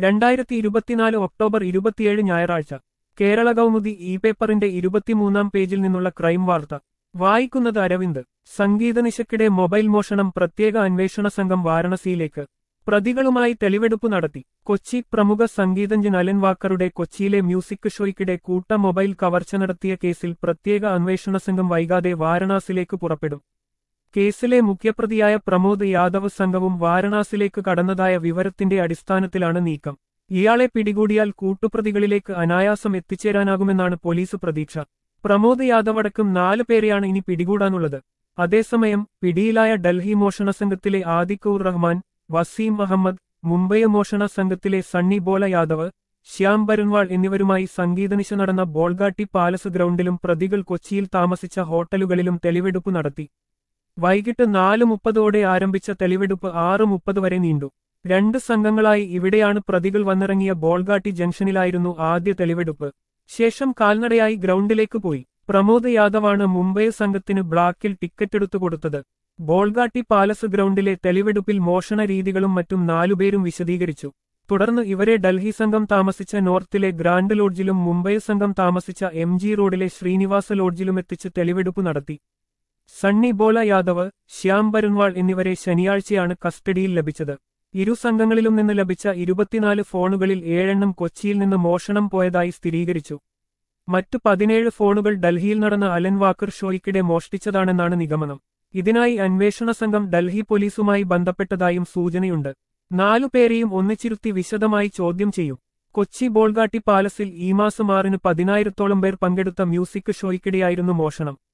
രണ്ടായിരത്തി ഇരുപത്തിനാല് ഒക്ടോബർ ഇരുപത്തിയേഴ് ഞായറാഴ്ച കേരള കൗമുദി ഇ പേപ്പറിന്റെ ഇരുപത്തിമൂന്നാം പേജിൽ നിന്നുള്ള ക്രൈം വാർത്ത വായിക്കുന്നത് അരവിന്ദ് സംഗീതനിശക്കിടെ മൊബൈൽ മോഷണം പ്രത്യേക അന്വേഷണ സംഘം വാരണസിയിലേക്ക് പ്രതികളുമായി തെളിവെടുപ്പ് നടത്തി കൊച്ചി പ്രമുഖ സംഗീതജ്ഞൻ അലൻ വാക്കറുടെ കൊച്ചിയിലെ മ്യൂസിക് ഷോയ്ക്കിടെ കൂട്ട മൊബൈൽ കവർച്ച നടത്തിയ കേസിൽ പ്രത്യേക അന്വേഷണ സംഘം വൈകാതെ വാരണാസിലേക്ക് പുറപ്പെടും കേസിലെ മുഖ്യപ്രതിയായ പ്രമോദ് യാദവ് സംഘവും വാരണാസിലേക്ക് കടന്നതായ വിവരത്തിന്റെ അടിസ്ഥാനത്തിലാണ് നീക്കം ഇയാളെ പിടികൂടിയാൽ കൂട്ടുപ്രതികളിലേക്ക് അനായാസം എത്തിച്ചേരാനാകുമെന്നാണ് പോലീസ് പ്രതീക്ഷ പ്രമോദ് യാദവ് അടക്കം നാലു പേരെയാണ് ഇനി പിടികൂടാനുള്ളത് അതേസമയം പിടിയിലായ ഡൽഹി മോഷണ സംഘത്തിലെ ആദിഖ് ഉർ റഹ്മാൻ വസീം അഹമ്മദ് മുംബൈ മോഷണ സംഘത്തിലെ സണ്ണി ബോല യാദവ് ശ്യാം ബരുൺവാൾ എന്നിവരുമായി സംഗീതനിശ നടന്ന ബോൾഗാട്ടി പാലസ് ഗ്രൗണ്ടിലും പ്രതികൾ കൊച്ചിയിൽ താമസിച്ച ഹോട്ടലുകളിലും തെളിവെടുപ്പ് നടത്തി വൈകിട്ട് നാല് മുപ്പതോടെ ആരംഭിച്ച തെളിവെടുപ്പ് ആറ് മുപ്പത് വരെ നീണ്ടു രണ്ട് സംഘങ്ങളായി ഇവിടെയാണ് പ്രതികൾ വന്നിറങ്ങിയ ബോൾഗാട്ടി ജംഗ്ഷനിലായിരുന്നു ആദ്യ തെളിവെടുപ്പ് ശേഷം കാൽനടയായി ഗ്രൗണ്ടിലേക്ക് പോയി പ്രമോദ് യാദവാണ് മുംബൈ സംഘത്തിന് ബ്ലാക്കിൽ ടിക്കറ്റ് എടുത്തു കൊടുത്തത് ബോൾഗാട്ടി പാലസ് ഗ്രൗണ്ടിലെ തെളിവെടുപ്പിൽ മോഷണ രീതികളും മറ്റും നാലുപേരും വിശദീകരിച്ചു തുടർന്ന് ഇവരെ ഡൽഹി സംഘം താമസിച്ച നോർത്തിലെ ഗ്രാൻഡ് ലോഡ്ജിലും മുംബൈ സംഘം താമസിച്ച എം ജി റോഡിലെ ശ്രീനിവാസ ലോഡ്ജിലും എത്തിച്ച് തെളിവെടുപ്പ് നടത്തി സണ്ണി ബോല യാദവ് ശ്യാം ബരുൺവാൾ എന്നിവരെ ശനിയാഴ്ചയാണ് കസ്റ്റഡിയിൽ ലഭിച്ചത് ഇരു സംഘങ്ങളിലും നിന്ന് ലഭിച്ച ഇരുപത്തിനാല് ഫോണുകളിൽ ഏഴെണ്ണം കൊച്ചിയിൽ നിന്ന് മോഷണം പോയതായി സ്ഥിരീകരിച്ചു മറ്റു പതിനേഴ് ഫോണുകൾ ഡൽഹിയിൽ നടന്ന അലൻ വാക്കർ ഷോയ്ക്കിടെ മോഷ്ടിച്ചതാണെന്നാണ് നിഗമനം ഇതിനായി അന്വേഷണ സംഘം ഡൽഹി പോലീസുമായി ബന്ധപ്പെട്ടതായും സൂചനയുണ്ട് നാലുപേരെയും ഒന്നിച്ചിരുത്തി വിശദമായി ചോദ്യം ചെയ്യും കൊച്ചി ബോൾഗാട്ടി പാലസിൽ ഈ മാസം ആറിന് പതിനായിരത്തോളം പേർ പങ്കെടുത്ത മ്യൂസിക് ഷോയ്ക്കിടെയായിരുന്നു മോഷണം